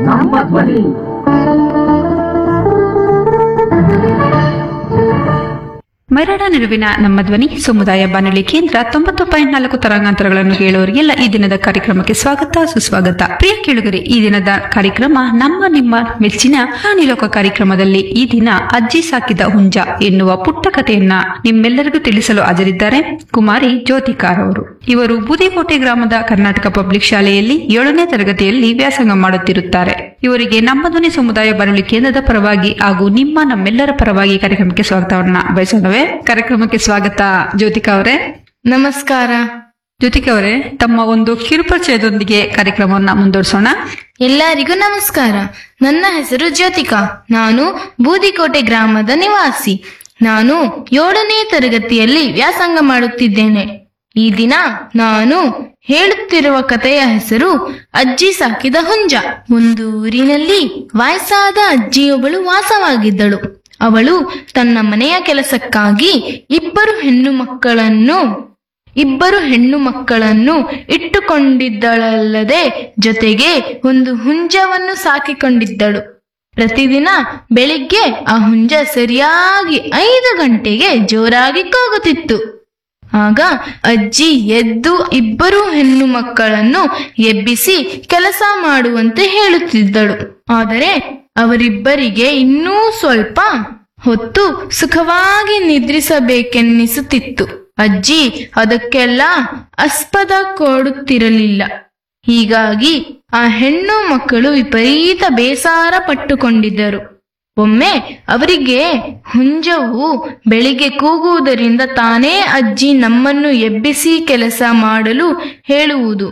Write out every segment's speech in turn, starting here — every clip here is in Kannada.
ನಮ್ಮ ಧ್ವನಿ ಮರಡ ನಿಲುವಿನ ನಮ್ಮ ಧ್ವನಿ ಸಮುದಾಯ ಬಾನುಲಿ ಕೇಂದ್ರ ತೊಂಬತ್ತು ಪಾಯಿಂಟ್ ನಾಲ್ಕು ತರಂಗಾಂತರಗಳನ್ನು ಕೇಳುವವರಿಗೆಲ್ಲ ಈ ದಿನದ ಕಾರ್ಯಕ್ರಮಕ್ಕೆ ಸ್ವಾಗತ ಸುಸ್ವಾಗತ ಪ್ರಿಯ ಕೇಳುಗರೆ ಈ ದಿನದ ಕಾರ್ಯಕ್ರಮ ನಮ್ಮ ನಿಮ್ಮ ಮೆಚ್ಚಿನ ಪ್ರಾಣಿಲೋಕ ಕಾರ್ಯಕ್ರಮದಲ್ಲಿ ಈ ದಿನ ಅಜ್ಜಿ ಸಾಕಿದ ಹುಂಜ ಎನ್ನುವ ಪುಟ್ಟ ಕಥೆಯನ್ನ ನಿಮ್ಮೆಲ್ಲರಿಗೂ ತಿಳಿಸಲು ಹಾಜರಿದ್ದಾರೆ ಕುಮಾರಿ ಜ್ಯೋತಿಕಾರ್ ಅವರು ಇವರು ಬೂದಿಕೋಟೆ ಗ್ರಾಮದ ಕರ್ನಾಟಕ ಪಬ್ಲಿಕ್ ಶಾಲೆಯಲ್ಲಿ ಏಳನೇ ತರಗತಿಯಲ್ಲಿ ವ್ಯಾಸಂಗ ಮಾಡುತ್ತಿರುತ್ತಾರೆ ಇವರಿಗೆ ನಮ್ಮ ಧ್ವನಿ ಸಮುದಾಯ ಬಾನುಲಿ ಕೇಂದ್ರದ ಪರವಾಗಿ ಹಾಗೂ ನಿಮ್ಮ ನಮ್ಮೆಲ್ಲರ ಪರವಾಗಿ ಕಾರ್ಯಕ್ರಮಕ್ಕೆ ಸ್ವಾಗತವನ್ನ ಬಯಸೋಣವೇ ಕಾರ್ಯಕ್ರಮಕ್ಕೆ ಸ್ವಾಗತ ಜ್ಯೋತಿಕಾ ಅವರೇ ನಮಸ್ಕಾರ ಜ್ಯೋತಿಕಾ ಅವರೇ ತಮ್ಮ ಒಂದು ಕಿರುಪರಿಚಯದೊಂದಿಗೆ ಕಾರ್ಯಕ್ರಮವನ್ನ ಮುಂದುವರಿಸೋಣ ಎಲ್ಲರಿಗೂ ನಮಸ್ಕಾರ ನನ್ನ ಹೆಸರು ಜ್ಯೋತಿಕಾ ನಾನು ಬೂದಿಕೋಟೆ ಗ್ರಾಮದ ನಿವಾಸಿ ನಾನು ಏಳನೇ ತರಗತಿಯಲ್ಲಿ ವ್ಯಾಸಂಗ ಮಾಡುತ್ತಿದ್ದೇನೆ ಈ ದಿನ ನಾನು ಹೇಳುತ್ತಿರುವ ಕಥೆಯ ಹೆಸರು ಅಜ್ಜಿ ಸಾಕಿದ ಹುಂಜ ಒಂದು ಊರಿನಲ್ಲಿ ವಯಸ್ಸಾದ ಅಜ್ಜಿಯೊಬ್ಬಳು ವಾಸವಾಗಿದ್ದಳು ಅವಳು ತನ್ನ ಮನೆಯ ಕೆಲಸಕ್ಕಾಗಿ ಇಬ್ಬರು ಹೆಣ್ಣು ಮಕ್ಕಳನ್ನು ಇಬ್ಬರು ಹೆಣ್ಣು ಮಕ್ಕಳನ್ನು ಇಟ್ಟುಕೊಂಡಿದ್ದಳಲ್ಲದೆ ಜೊತೆಗೆ ಒಂದು ಹುಂಜವನ್ನು ಸಾಕಿಕೊಂಡಿದ್ದಳು ಪ್ರತಿದಿನ ಬೆಳಿಗ್ಗೆ ಆ ಹುಂಜ ಸರಿಯಾಗಿ ಐದು ಗಂಟೆಗೆ ಜೋರಾಗಿ ಕೂಗುತ್ತಿತ್ತು ಆಗ ಅಜ್ಜಿ ಎದ್ದು ಇಬ್ಬರು ಹೆಣ್ಣು ಮಕ್ಕಳನ್ನು ಎಬ್ಬಿಸಿ ಕೆಲಸ ಮಾಡುವಂತೆ ಹೇಳುತ್ತಿದ್ದಳು ಆದರೆ ಅವರಿಬ್ಬರಿಗೆ ಇನ್ನೂ ಸ್ವಲ್ಪ ಹೊತ್ತು ಸುಖವಾಗಿ ನಿದ್ರಿಸಬೇಕೆನ್ನಿಸುತ್ತಿತ್ತು ಅಜ್ಜಿ ಅದಕ್ಕೆಲ್ಲ ಆಸ್ಪದ ಕೊಡುತ್ತಿರಲಿಲ್ಲ ಹೀಗಾಗಿ ಆ ಹೆಣ್ಣು ಮಕ್ಕಳು ವಿಪರೀತ ಬೇಸರ ಪಟ್ಟುಕೊಂಡಿದ್ದರು ಒಮ್ಮೆ ಅವರಿಗೆ ಹುಂಜವು ಬೆಳಿಗ್ಗೆ ಕೂಗುವುದರಿಂದ ತಾನೇ ಅಜ್ಜಿ ನಮ್ಮನ್ನು ಎಬ್ಬಿಸಿ ಕೆಲಸ ಮಾಡಲು ಹೇಳುವುದು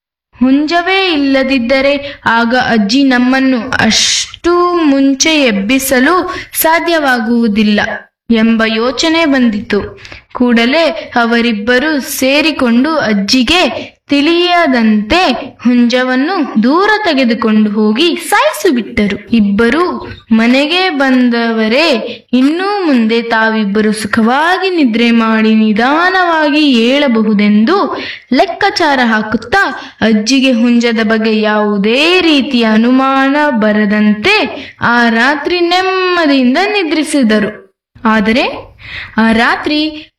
ಹುಂಜವೇ ಇಲ್ಲದಿದ್ದರೆ ಆಗ ಅಜ್ಜಿ ನಮ್ಮನ್ನು ಅಷ್ಟು ಮುಂಚೆ ಎಬ್ಬಿಸಲು ಸಾಧ್ಯವಾಗುವುದಿಲ್ಲ ಎಂಬ ಯೋಚನೆ ಬಂದಿತು ಕೂಡಲೇ ಅವರಿಬ್ಬರು ಸೇರಿಕೊಂಡು ಅಜ್ಜಿಗೆ ತಿಳಿಯದಂತೆ ಹುಂಜವನ್ನು ದೂರ ತೆಗೆದುಕೊಂಡು ಹೋಗಿ ಸಾಯಿಸಿ ಬಿಟ್ಟರು ಇಬ್ಬರು ಮನೆಗೆ ಬಂದವರೇ ಇನ್ನೂ ಮುಂದೆ ತಾವಿಬ್ಬರು ಸುಖವಾಗಿ ನಿದ್ರೆ ಮಾಡಿ ನಿಧಾನವಾಗಿ ಏಳಬಹುದೆಂದು ಲೆಕ್ಕಾಚಾರ ಹಾಕುತ್ತಾ ಅಜ್ಜಿಗೆ ಹುಂಜದ ಬಗ್ಗೆ ಯಾವುದೇ ರೀತಿಯ ಅನುಮಾನ ಬರದಂತೆ ಆ ರಾತ್ರಿ ನೆಮ್ಮದಿಯಿಂದ ನಿದ್ರಿಸಿದರು ಆದರೆ ಆ ರಾತ್ರಿ